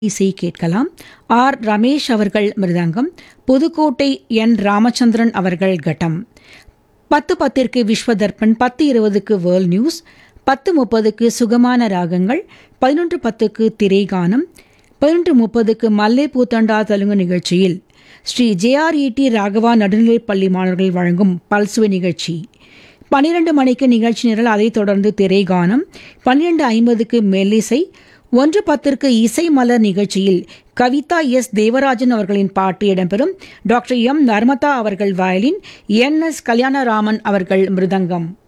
இசை கேட்கலாம் ஆர் ரமேஷ் அவர்கள் மிருதங்கம் புதுக்கோட்டை என் ராமச்சந்திரன் அவர்கள் கட்டம் பத்து பத்திற்கு விஸ்வதர்ப்பன் பத்து இருபதுக்கு வேர்ல்ட் நியூஸ் பத்து முப்பதுக்கு சுகமான ராகங்கள் பதினொன்று பத்துக்கு திரைகானம் பதினொன்று முப்பதுக்கு மல்லே பூத்தண்டா தெலுங்கு நிகழ்ச்சியில் ஸ்ரீ ஜேஆர்இடி ராகவா நடுநிலைப்பள்ளி மாணவர்கள் வழங்கும் பல்சுவை நிகழ்ச்சி பன்னிரண்டு மணிக்கு நிகழ்ச்சி நிரல் அதைத் தொடர்ந்து திரைகானம் பன்னிரண்டு ஐம்பதுக்கு மெல்லிசை ஒன்று பத்திற்கு இசை மலர் நிகழ்ச்சியில் கவிதா எஸ் தேவராஜன் அவர்களின் பாட்டு இடம்பெறும் டாக்டர் எம் நர்மதா அவர்கள் வயலின் என் எஸ் கல்யாணராமன் அவர்கள் மிருதங்கம்